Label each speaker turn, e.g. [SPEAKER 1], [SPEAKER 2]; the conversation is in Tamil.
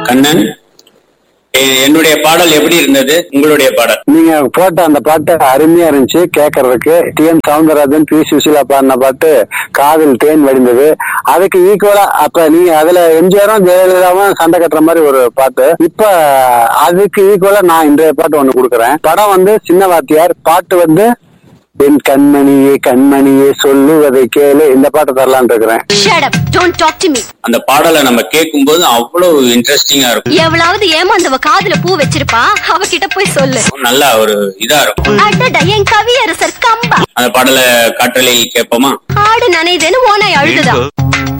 [SPEAKER 1] கண்ணன் எ- என்னுடைய பாடல் எப்படி இருந்தது உங்களுடைய பாடல்
[SPEAKER 2] நீங்க போட்ட அந்த பாட்டு அருமையா இருந்துச்சு கேட்கறதுக்கு T M Soundararajan P Susheela பாடின பாட்டு காதில் தேன் வடிந்தது அதுக்கு ஈக்குவலா அப்ப நீங்க அதுல எம்ஜிஆரும் ஜெயலலிதாவும் சண்டை கட்டுற மாதிரி ஒரு பாட்டு இப்ப அதுக்கு ஈக்குவலா நான் இன்றைய பாட்டு ஒண்ணு கொடுக்குறேன் படம் வந்து சின்ன வாத்தியார் பாட்டு வந்து என் கண்மணியே கண்மணியே சொல்லுவதை கேளு இந்த பாட்டு தரலான்னு இருக்கிறேன்
[SPEAKER 3] Shut up. Don't talk to me.
[SPEAKER 1] அந்த பாடலை நம்ம கேட்கும்போது அவ்வளவு இன்ட்ரெஸ்டிங்கா இருக்கும்
[SPEAKER 3] எவ்வளவு ஏமாந்தவ காதுல பூ வச்சிருப்பா அவகிட்ட போய் சொல்லு
[SPEAKER 1] நல்லா ஒரு இதா இருக்கும்
[SPEAKER 3] அடடா என் கவியரசர் கம்பா
[SPEAKER 1] அந்த பாடலை காற்றலை கேட்போமா
[SPEAKER 3] ஆடு நனைதேன்னு ஓனாய் அழுதுதான்